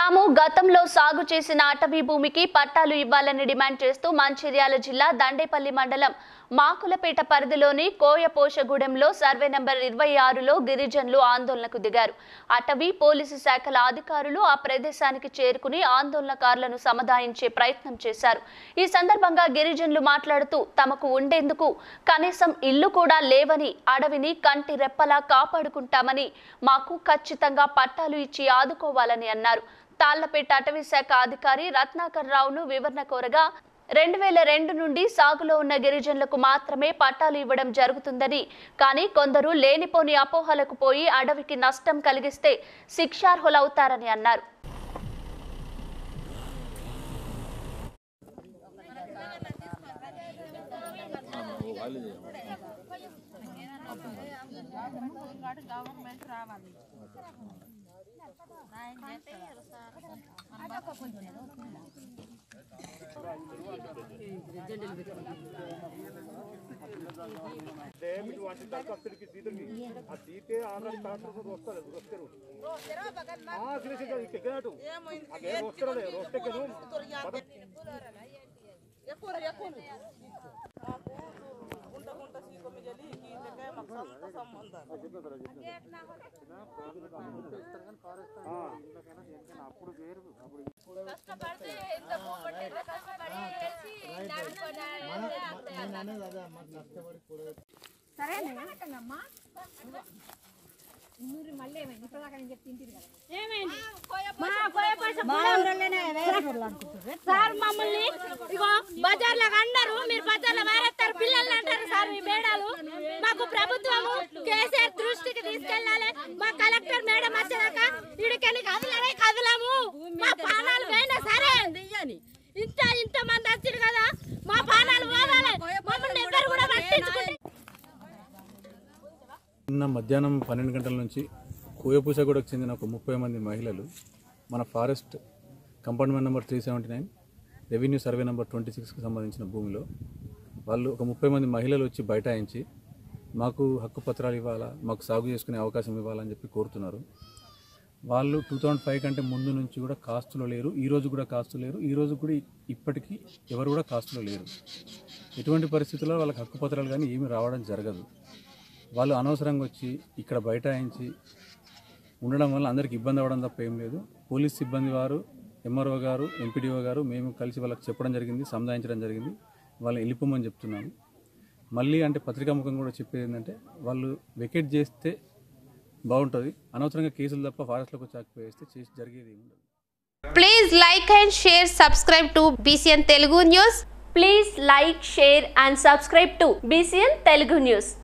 తాము గతంలో సాగు చేసిన అటవీ భూమికి పట్టాలు ఇవ్వాలని డిమాండ్ చేస్తూ మంచిర్యాల జిల్లా దండేపల్లి మండలం మాకులపేట పరిధిలోని కోయపోషగూడెంలో సర్వే నంబర్ ఇరవై ఆరులో గిరిజనులు ఆందోళనకు దిగారు అటవీ పోలీసు శాఖల అధికారులు ఆ ప్రదేశానికి చేరుకుని ఆందోళనకారులను సముదాయించే ప్రయత్నం చేశారు ఈ సందర్భంగా గిరిజనులు మాట్లాడుతూ తమకు ఉండేందుకు కనీసం ఇల్లు కూడా లేవని అడవిని కంటి రెప్పలా కాపాడుకుంటామని మాకు ఖచ్చితంగా పట్టాలు ఇచ్చి ఆదుకోవాలని అన్నారు తాళ్లపేట అటవీ శాఖ అధికారి రత్నాకర్ రావును వివరణ కోరగా రెండు వేల రెండు నుండి సాగులో ఉన్న గిరిజనులకు మాత్రమే పట్టాలు ఇవ్వడం జరుగుతుందని కానీ కొందరు లేనిపోని అపోహలకు పోయి అడవికి నష్టం కలిగిస్తే శిక్షార్హులవుతారని అన్నారు ఇటువంటి దరఖాస్తులకి సీతకి ఆ సీతే ఆల్రెడీ ట్రాన్స్ఫర్ వస్తారు వస్తారు ఆ సిలిసి ఎక్కినట్టు అదే వస్తారు వస్తెక్కను అప్పుడు వేరు అప్పుడు కష్టపడితే ఎంత పోగొట్టి ఎంత కష్టపడి వేసి నడుచుకొని సార్ మమ్మల్ని ఇగో బజార్లో అన్నారు మీరు బజార్లో మారేస్తారు పిల్లల్ని అంటారు సార్ మీ మేడాలు మాకు ప్రభుత్వము కేసీఆర్ దృష్టికి తీసుకెళ్ళాలి మా కలెక్టర్ మేడం వచ్చాక ఇడికెళ్ళి కదలనే కదలము మా పానాలు పోయినా సరే ఇంత ఇంత మంది వచ్చారు కదా మా పానాలు పోవాలి మమ్మల్ని ఎవ్వరు కూడా పట్టించుకుంటే నిన్న మధ్యాహ్నం పన్నెండు గంటల నుంచి కోయపూసగూడకు చెందిన ఒక ముప్పై మంది మహిళలు మన forest compartment number three seventy nine revenue survey number twenty సిక్స్కి సంబంధించిన భూమిలో వాళ్ళు ఒక ముప్పై మంది మహిళలు వచ్చి బైఠాయించి మాకు హక్కు పత్రాలు ఇవ్వాలా మాకు సాగు చేసుకునే అవకాశం ఇవ్వాలని చెప్పి కోరుతున్నారు వాళ్ళు టూ థౌజండ్ ఫైవ్ కంటే ముందు నుంచి కూడా కాస్తులో లేరు ఈ రోజు కూడా కాస్తులు లేరు ఈ రోజు కూడా ఇప్పటికీ ఎవరు కూడా కాస్తులో లేరు ఎటువంటి పరిస్థితుల్లో వాళ్ళకి హక్కు పత్రాలు కానీ ఏమీ రావడం జరగదు వాళ్ళు అనవసరంగా వచ్చి ఇక్కడ బైఠాయించి ఉండడం వల్ల అందరికి ఇబ్బంది అవ్వడం తప్ప ఏం లేదు పోలీస్ సిబ్బంది వారు ఎంఆర్ఓ గారు ఎంపీడీఓ గారు మేము కలిసి వాళ్ళకి చెప్పడం జరిగింది సంధాయించడం జరిగింది వాళ్ళని వెళ్ళిపోమని చెప్తున్నాము మళ్ళీ అంటే పత్రికాముఖం కూడా చెప్పేది ఏంటంటే వాళ్ళు వెకేట్ చేస్తే బాగుంటుంది అనవసరంగా కేసులు తప్ప ఫారెస్ట్లోకి వచ్చి ఆగిపోయేస్తే చేసి జరిగేది ఏమి ఉండదు Please like and share, subscribe to BCN Telugu News. Please like share and subscribe to BCN Telugu news